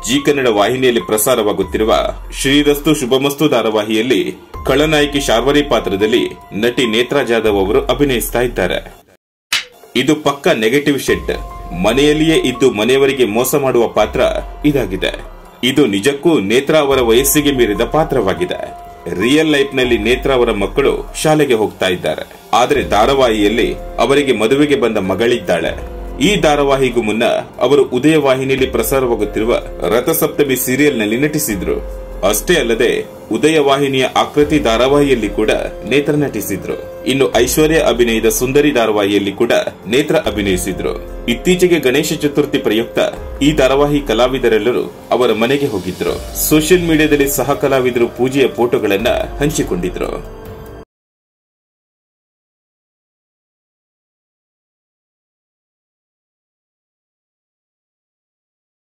G Kannada ವಾಹಿನಿಯಲ್ಲಿ ಪ್ರಸಾರವಾಗುತ್ತಿರುವ ಶ್ರೀರಸ್ತು ಶುಭಮಸ್ತು ಧಾರಾವಾಹಿಯಲ್ಲಿ ಖಳನಾಯಕಿ ಶಾರ್ವರಿ ಪಾತ್ರದಲ್ಲಿ ನಟಿ ನೇತ್ರಾ ಜಾಧವ್ ಅವರು ಅಭಿನಯಿಸ್ತಾ ಇದ್ದಾರೆ ಇದು ಪಕ್ಕ ನೆಗೆಟಿವ್ ಶೆಟ್ ಮನೆಯಲ್ಲಿಯೇ ಇದ್ದು ಮನೆಯವರಿಗೆ ಮೋಸ ಮಾಡುವ ಪಾತ್ರ ಇದಾಗಿದೆ ಇದು ನಿಜಕ್ಕೂ ನೇತ್ರಾ ಅವರ ವಯಸ್ಸಿಗೆ ಮೀರಿದ ಪಾತ್ರವಾಗಿದೆ ರಿಯಲ್ ಲೈಫ್ ನಲ್ಲಿ ನೇತ್ರಾ ಅವರ ಮಕ್ಕಳು ಶಾಲೆಗೆ ಹೋಗ್ತಾ ಇದ್ದಾರೆ ಆದರೆ ಧಾರಾವಾಹಿಯಲ್ಲಿ ಅವರಿಗೆ ಮದುವೆಗೆ ಬಂದ ಮಗಳಿದ್ದಾಳೆ ಈ ಧಾರಾವಾಹಿಗೂ ಮುನ್ನ ಅವರು ಉದಯ ವಾಹಿನಿಯಲ್ಲಿ ಪ್ರಸಾರವಾಗುತ್ತಿರುವ ರಥಸಪ್ತಮಿ ಸೀರಿಯಲ್ನಲ್ಲಿ ನಟಿಸಿದ್ರು ಅಷ್ಟೇ ಅಲ್ಲದೆ ಉದಯ ವಾಹಿನಿಯ ಆಕೃತಿ ಧಾರಾವಾಹಿಯಲ್ಲಿ ಕೂಡ ನೇತ್ರ ನಟಿಸಿದ್ರು ಇನ್ನು ಐಶ್ವರ್ಯ ಅಭಿನಯದ ಸುಂದರಿ ಧಾರಾವಾಹಿಯಲ್ಲಿ ಕೂಡ ನೇತ್ರ ಅಭಿನಯಿಸಿದ್ರು ಇತ್ತೀಚೆಗೆ ಗಣೇಶ ಚತುರ್ಥಿ ಪ್ರಯುಕ್ತ ಈ ಧಾರಾವಾಹಿ ಕಲಾವಿದರೆಲ್ಲರೂ ಅವರ ಮನೆಗೆ ಹೋಗಿದ್ರು ಸೋಷಿಯಲ್ ಮೀಡಿಯಾದಲ್ಲಿ ಸಹ ಕಲಾವಿದರು ಪೂಜೆಯ ಫೋಟೋಗಳನ್ನ ಹಂಚಿಕೊಂಡಿದ್ರು